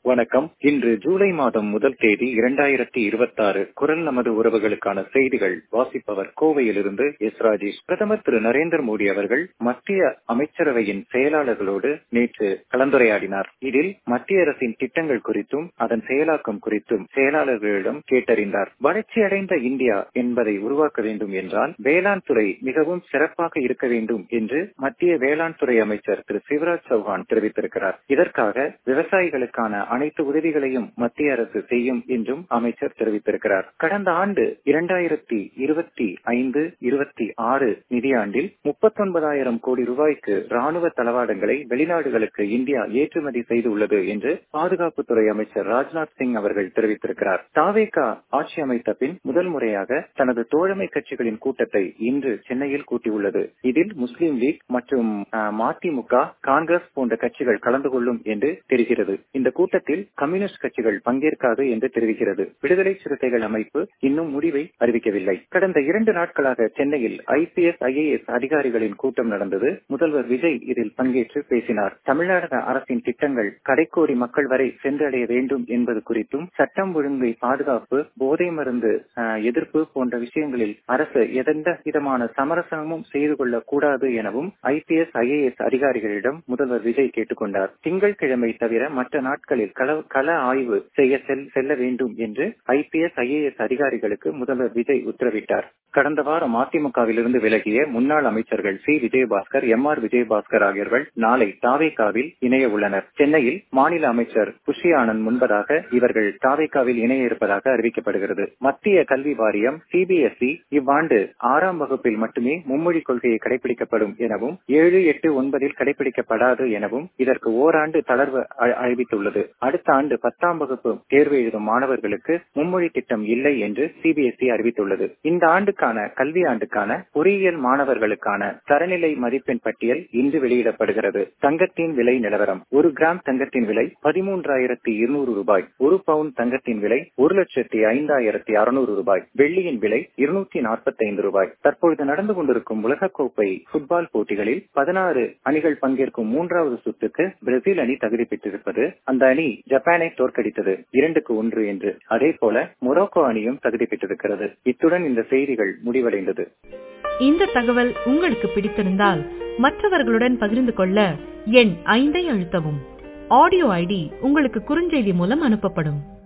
வணக்கம் இன்று ஜூலை மாதம் முதல் தேதி இரண்டாயிரத்தி இருபத்தி ஆறு குரல் நமது உறவுகளுக்கான செய்திகள் வாசிப்பவர் கோவையிலிருந்து எஸ் ராஜேஷ் பிரதமர் திரு நரேந்திர மோடி அவர்கள் மத்திய அமைச்சரவையின் செயலாளர்களோடு நேற்று கலந்துரையாடினார் இதில் மத்திய அரசின் திட்டங்கள் குறித்தும் அதன் செயலாக்கம் குறித்தும் செயலாளர்களிடம் கேட்டறிந்தார் வளர்ச்சியடைந்த இந்தியா என்பதை உருவாக்க வேண்டும் என்றால் வேளாண் துறை மிகவும் சிறப்பாக இருக்க வேண்டும் என்று மத்திய வேளாண் துறை அமைச்சர் திரு சிவராஜ் சௌஹான் தெரிவித்திருக்கிறார் இதற்காக விவசாயிகளுக்கான அனைத்து உதவிகளையும் மத்திய அரசு செய்யும் என்றும் அமைச்சர் தெரிவித்திருக்கிறார் கடந்த ஆண்டு இரண்டாயிரத்தி இருபத்தி ஐந்து இருபத்தி ஆறு நிதியாண்டில் முப்பத்தொன்பதாயிரம் கோடி ரூபாய்க்கு ராணுவ தளவாடங்களை வெளிநாடுகளுக்கு இந்தியா ஏற்றுமதி செய்துள்ளது என்று பாதுகாப்புத்துறை அமைச்சர் ராஜ்நாத் சிங் அவர்கள் தெரிவித்திருக்கிறார் தாவேகா ஆட்சி அமைத்த பின் முதல் முறையாக தனது தோழமை கட்சிகளின் கூட்டத்தை இன்று சென்னையில் கூட்டியுள்ளது இதில் முஸ்லீம் லீக் மற்றும் மதிமுக காங்கிரஸ் போன்ற கட்சிகள் கலந்து கொள்ளும் என்று தெரிகிறது இந்த கூட்டத்தில் கம்யூனிஸ்ட் கட்சிகள் பங்கேற்காது என்று தெரிவிக்கிறது விடுதலை சிறுத்தைகள் அமைப்பு இன்னும் முடிவை அறிவிக்கவில்லை கடந்த இரண்டு நாட்களாக சென்னையில் ஐபிஎஸ் ஐஏஎஸ் அதிகாரிகளின் கூட்டம் நடந்தது முதல்வர் விஜய் இதில் பங்கேற்று பேசினார் தமிழ்நாடு அரசின் திட்டங்கள் கடைக்கோடி மக்கள் வரை சென்றடைய வேண்டும் என்பது குறித்தும் சட்டம் ஒழுங்கை பாதுகாப்பு போதை மருந்து எதிர்ப்பு போன்ற விஷயங்களில் அரசு எந்த விதமான சமரசமும் செய்து கொள்ளக் கூடாது எனவும் ஐபிஎஸ் ஐஏஎஸ் அதிகாரிகளிடம் முதல்வர் விஜய் கேட்டுக்கொண்டார் திங்கட்கிழமை தவிர மற்ற நாட்களில் கள ஆய்வு செய்ய செல்ல வேண்டும் என்று ஐபிஎஸ் ஐஏஎஸ் அதிகாரிகளுக்கு முதல்வர் விஜய் உத்தரவிட்டார் கடந்த வாரம் அதிமுகவிலிருந்து விலகிய முன்னாள் அமைச்சர்கள் C Vijayabaskar M R Vijayabaskar ஆகியோர்கள் நாளை தாவேகாவில் இணைய உள்ளனர் சென்னையில் மாநில அமைச்சர் புஷி ஆனந்த் முன்பதாக இவர்கள் தாவேகாவில் இணைய இருப்பதாக அறிவிக்கப்படுகிறது மத்திய கல்வி வாரியம் சிபிஎஸ்இ இவ்வாண்டு ஆறாம் வகுப்பில் மட்டுமே மும்மொழி கொள்கையை கடைபிடிக்கப்படும் எனவும் ஏழு எட்டு ஒன்பதில் கடைபிடிக்கப்படாது எனவும் இதற்கு ஓராண்டு தளர்வு அறிவித்துள்ளது அடுத்த ஆண்டு பத்தாம் வகுப்பு தேர்வு எழுதும் மாணவர்களுக்கு மும்மொழி திட்டம் இல்லை என்று சிபிஎஸ்இ அறிவித்துள்ளது இந்த ஆண்டுக்கான கல்வி ஆண்டுக்கான பொறியியல் மாணவர்களுக்கான தரநிலை மதிப்பெண் பட்டியல் இன்று வெளியிடப்படுகிறது தங்கத்தின் விலை நிலவரம் ஒரு கிராம் தங்கத்தின் விலை பதிமூன்றாயிரத்தி இருநூறு ரூபாய் ஒரு பவுன் தங்கத்தின் விலை ஒரு லட்சத்தி ஐந்தாயிரத்தி அறுநூறு ரூபாய் வெள்ளியின் விலை இருநூத்தி நாற்பத்தி ஐந்து ரூபாய் தற்பொழுது நடந்து கொண்டிருக்கும் உலகக்கோப்பை புட்பால் போட்டிகளில் பதினாறு அணிகள் பங்கேற்கும் மூன்றாவது சுற்றுக்கு பிரேசில் அணி தகுதி பெற்றிருப்பது அந்த அணி ஜப்பானை தோற்கடித்தது இரண்டுக்கு ஒன்று என்று அதே போல மொரோக்கோ அணியும் தகுதி பெற்றிருக்கிறது இத்துடன் இந்த செய்திகள் முடிவடைந்தது இந்த தகவல் உங்களுக்கு பிடித்திருந்தால் மற்றவர்களுடன் பகிர்ந்து கொள்ள எண் ஐந்தை அழுத்தவும் ஆடியோ ஐடி உங்களுக்கு குறுஞ்செய்தி மூலம் அனுப்பப்படும்